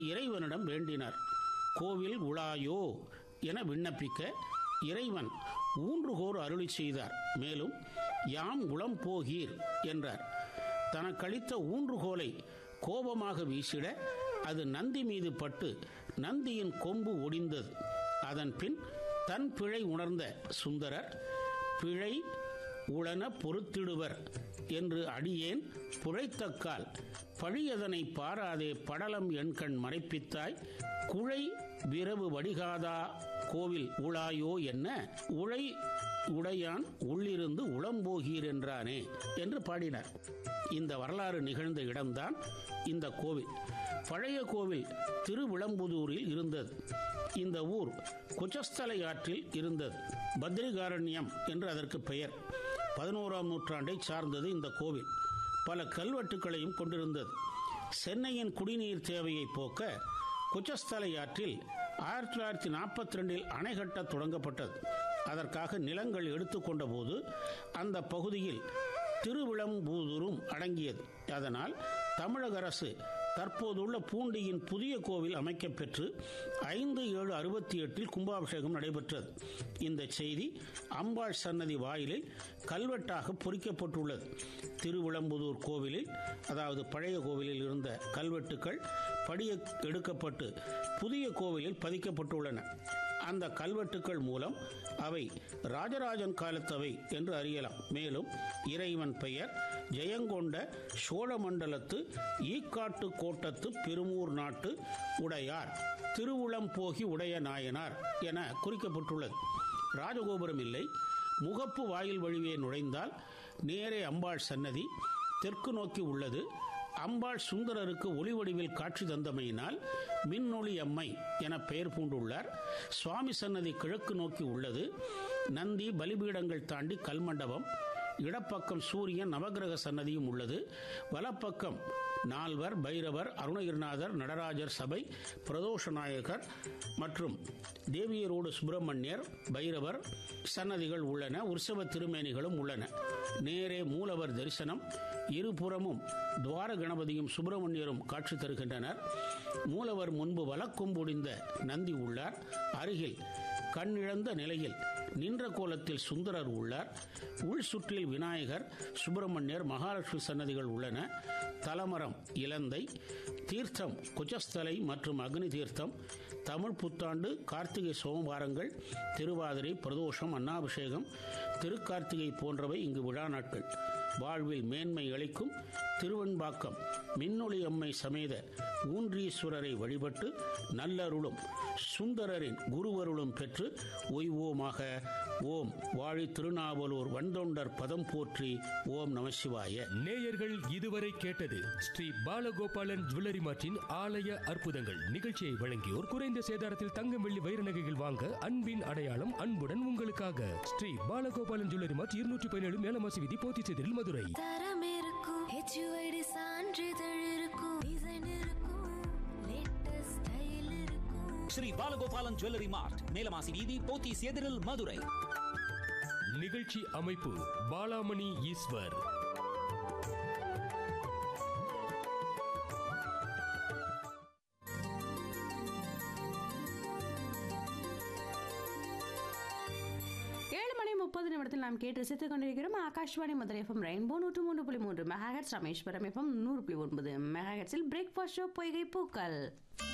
இறைவனிடம் வேண்டினார் கோவில் உலாயோ என விண்ணப்பிக்க இறைவன் ஊன்றுகோர் அருளி செய்தார் மேலும் யாம் உளம் போகீர் என்றார் தனக்களித்த ஊன்றுகோலை கோபமாக வீசிட அது நந்தி மீது பட்டு நந்தியின் கொம்பு ஒடிந்தது அதன் பின் தன் பிழை உணர்ந்த சுந்தரர் பிழை உளன பொறுத்திடுவர் என்று அடியேன் புழைத்தக்கால் பழியதனை பாராதே படலம் எண்கண் மறைப்பித்தாய் குழை விரவு வடிகாதா கோவில் உளாயோ என்ன உழை உடையான் உள்ளிருந்து உளம்போகீர் என்றானே என்று பாடினார் இந்த வரலாறு நிகழ்ந்த இடம்தான் இந்த கோவில் பழைய கோவில் திருவிளம்புதூரில் இருந்தது இந்த ஊர் குச்சஸ்தலை ஆற்றில் இருந்தது பத்ரிகாரண்யம் என்று அதற்கு பெயர் பதினோராம் நூற்றாண்டை சார்ந்தது இந்த கோவில் பல கல்வெட்டுகளையும் கொண்டிருந்தது சென்னையின் குடிநீர் தேவையை போக்க குச்சஸ்தலை ஆற்றில் ஆயிரத்தி தொள்ளாயிரத்தி நாற்பத்தி ரெண்டில் அணை கட்ட தொடங்கப்பட்டது அதற்காக நிலங்கள் எடுத்துக்கொண்ட போது அந்த பகுதியில் திருவிளம்பூதூரும் அடங்கியது அதனால் தமிழக அரசு தற்போதுள்ள பூண்டியின் புதிய கோவில் அமைக்கப்பெற்று ஐந்து ஏழு அறுபத்தி எட்டில் கும்பாபிஷேகம் நடைபெற்றது இந்த செய்தி அம்பாள் சன்னதி வாயிலில் கல்வெட்டாக பொறிக்கப்பட்டுள்ளது திருவிளம்புதூர் கோவிலில் அதாவது பழைய கோவிலில் இருந்த கல்வெட்டுக்கள் படிய எடுக்கப்பட்டு புதிய கோவிலில் பதிக்கப்பட்டுள்ளன அந்த கல்வெட்டுக்கள் மூலம் அவை ராஜராஜன் காலத்தவை என்று அறியலாம் மேலும் இறைவன் பெயர் ஜெயங்கொண்ட சோழமண்டலத்து ஈக்காட்டு கோட்டத்து பெருமூர் நாட்டு உடையார் திருவுளம்போகி உடைய நாயனார் என குறிக்கப்பட்டுள்ளது ராஜகோபுரம் இல்லை முகப்பு வாயில் வழியே நுழைந்தால் நேரே அம்பாள் சன்னதி தெற்கு நோக்கி உள்ளது அம்பாள் சுந்தரருக்கு ஒளி வடிவில் காட்சி தந்தமையினால் மின்னொளி அம்மை என பெயர் பூண்டுள்ளார் சுவாமி சன்னதி கிழக்கு நோக்கி உள்ளது நந்தி பலிபீடங்கள் தாண்டி கல்மண்டபம் இடப்பக்கம் சூரியன் நவகிரக சன்னதியும் உள்ளது வலப்பக்கம் நால்வர் பைரவர் அருணகிரிநாதர் நடராஜர் சபை பிரதோஷ நாயகர் மற்றும் தேவியரோடு சுப்பிரமணியர் பைரவர் சன்னதிகள் உள்ளன உற்சவ திருமேனிகளும் உள்ளன நேரே மூலவர் தரிசனம் இருபுறமும் துவார கணபதியும் சுப்பிரமணியரும் காட்சி தருகின்றனர் மூலவர் முன்பு வலக்கொம்புடிந்த நந்தி உள்ளார் அருகில் கண்ணிழந்த நிலையில் நின்ற கோலத்தில் சுந்தரர் உள்ளார் உள் சுற்றில் விநாயகர் சுப்பிரமணியர் மகாலட்சுமி சன்னதிகள் உள்ளன தலமரம் இலந்தை தீர்த்தம் குச்சஸ்தலை மற்றும் அக்னி தீர்த்தம் தமிழ் புத்தாண்டு கார்த்திகை சோமவாரங்கள் திருவாதிரை பிரதோஷம் அன்னாபிஷேகம் திருக்கார்த்திகை போன்றவை இங்கு விழா நாட்கள் வாழ்வில் மேன்மை அளிக்கும் திருவெண்பாக்கம் மின்னொளி அம்மை சமேத ஊன்றீஸ்வரரை வழிபட்டு நல்லருளும் சுந்தரரின் குருவருளும் பெற்று ஒய்வோமாக ஓம் வாழி திருநாவலூர் வந்தொண்டர் பதம் போற்றி ஓம் நமசிவாய நேயர்கள் இதுவரை கேட்டது ஸ்ரீ பாலகோபாலன் ஜுவல்லரி மார்ட்டின் ஆலய அற்புதங்கள் நிகழ்ச்சியை வழங்கியோர் குறைந்த சேதாரத்தில் தங்கம் வெள்ளி வைர நகைகள் வாங்க அன்பின் அடையாளம் அன்புடன் உங்களுக்காக ஸ்ரீ பாலகோபாலன் ஜுவல்லரி மார்ட் இருநூற்றி பதினேழு மேலமாசி விதி போத்திச்சேரில் மதுரை தரம் இருக்கும் ஹெச்யூஐடி சான்றிதழ் இருக்கும் டிசைன் இருக்கும் லேட்டஸ்ட் ஸ்டைல் இருக்கும் ஸ்ரீ பாலகோபாலன் ஜுவல்லரி மார்ட் மேலமாசி வீதி போத்தீஸ் எதிரில் மதுரை நிகழ்ச்சி அமைப்பு பாலாமணி ஈஸ்வர் ஏழு மணி முப்பது நிமிடத்தில் நாம் கேட்டு ரசித்துக் கொண்டிருக்கிறோம் ஆகாஷ்வாணி மதுரை எஃப்எம் ரெயின்போ நூற்று மூன்று புள்ளி மூன்று மெகாஹெட்ஸ் ராமேஸ்வரம் எஃப்எம் நூறு புள்ளி ஒன்பது மெகாஹெட்ஸில் பிரேக்ஃபாஸ்ட் ஷோ பொய்கை பூக்கள்